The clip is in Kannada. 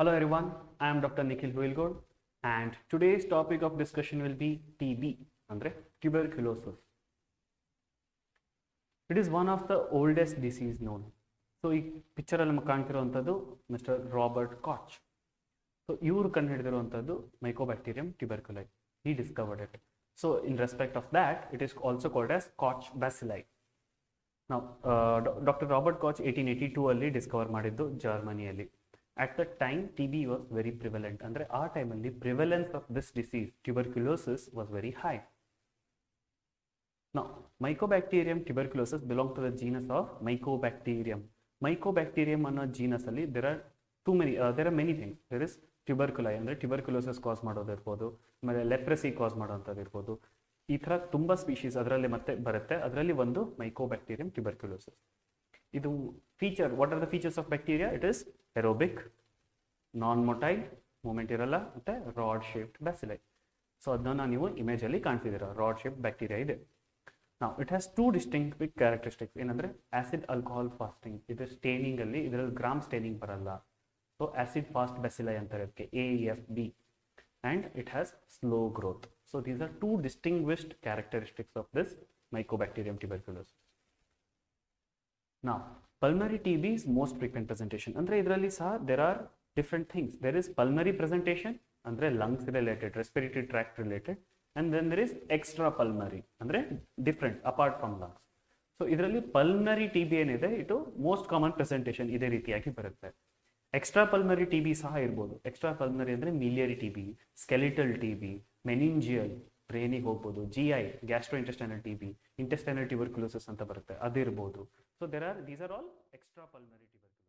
Hello everyone, I am Dr. Nikhil Huilgod and today's topic of discussion will be TB, andre tuberculosis. It is one of the oldest disease known. So ಈ ಪಿಕ್ಚರಲ್ಲಿ ನಮಗೆ ಕಾಣ್ತಿರುವಂಥದ್ದು ಮಿಸ್ಟರ್ ರಾಬರ್ಟ್ ಕಾಚ್ ಸೊ ಇವರು ಕಂಡುಹಿಡಿದಿರುವಂಥದ್ದು mycobacterium tuberculae he discovered it so in respect of that it is also called as Koch bacilli ನಾವು doctor Robert Koch eighteen eighty two ಅಲ್ಲಿ ಡಿಸ್ಕವರ್ ಮಾಡಿದ್ದು ಜರ್ಮನಿಯಲ್ಲಿ at the time TB was very ವೆರಿ ಪ್ರಿವೆಲೆಂಟ್ ಅಂದರೆ ಆ ಟೈಮಲ್ಲಿ prevalence of this disease tuberculosis was very high Now, Mycobacterium tuberculosis belong to the genus of Mycobacterium. Mycobacterium ಅನ್ನೋ genus ಅಲ್ಲಿ there are too many, uh, there are many things. There is tuberculosis ಅಂದರೆ tuberculosis ಕಾಸ್ ಮಾಡೋದಿರ್ಬೋದು ಆಮೇಲೆ ಲೆಪ್ರಸಿ ಕಾಸ್ ಮಾಡೋಂಥದ್ದು ಇರ್ಬೋದು ಈ ಥರ ತುಂಬ ಸ್ಪೀಶೀಸ್ ಅದರಲ್ಲಿ ಮತ್ತೆ ಬರುತ್ತೆ ಅದರಲ್ಲಿ ಒಂದು ಮೈಕೋಬ್ಯಾಕ್ಟೀರಿಯಂ ಟ್ಯೂಬರ್ಕ್ಯುಲೋಸಿಸ್ ಇದು feature what are the features of bacteria it is aerobic non motile movement ಇರಲ್ಲ ಮತ್ತೆ ರಾಡ್ ಶೇಪ್ಡ್ ಬ್ಯಾಸಿಲೈ ಸೊ ಅದನ್ನ ನೀವು ಇಮೇಜಲ್ಲಿ ಕಾಣ್ತಿದ್ದೀರಾ ರಾಡ್ ಶೇಪ್ ಬ್ಯಾಕ್ಟೀರಿಯಾ ಇದೆ ನಾವು it has two distinct big characteristics ಏನಂದ್ರೆ ಆಸಿಡ್ ಆಲ್ಕೋಹಾಲ್ ಫಾಸ್ಟಿಂಗ್ ಇದು ಸ್ಟೇನಿಂಗ್ ಅಲ್ಲಿ ಇದರಲ್ಲಿ ಗ್ರಾಮ್ ಸ್ಟೇನಿಂಗ್ ಬರಲ್ಲ ಸೊ ಆಸಿಡ್ ಫಾಸ್ಟ್ ಬೆಸಿಲೈ ಅಂತ ಇರೋದಕ್ಕೆ A F B and it has slow growth so these are two distinguished characteristics of this mycobacterium tuberculosis ನಾವು pulmonary T B is most frequent presentation ಅಂದರೆ ಇದರಲ್ಲಿ ಸಹ there are different things there is pulmonary presentation ಅಂದರೆ lungs related respiratory tract related and then there is extra pulmonary ಅಂದರೆ different apart from lungs so ಇದರಲ್ಲಿ ಪಲ್ಮರಿ ಟಿ ಬಿ ಏನಿದೆ ಇದು ಮೋಸ್ಟ್ ಕಾಮನ್ ಪ್ರೆಸೆಂಟೇಷನ್ ಇದೇ ರೀತಿಯಾಗಿ ಬರುತ್ತೆ ಎಕ್ಸ್ಟ್ರಾ ಪಲ್ಮರಿ ಟಿ ಬಿ ಸಹ ಇರ್ಬೋದು ಎಕ್ಸ್ಟ್ರಾ ಪಲ್ಮರಿ ಅಂದರೆ miliary T B skeletal T B meningeal ಬ್ರೇನಿಗೆ ಹೋಗ್ಬೋದು G I gastro intestinal T B intestinal tuberculosis ಅಂತ ಬರುತ್ತೆ ಅದಿರ್ಬೋದು so there are these are all extra pulmonary tuberculosis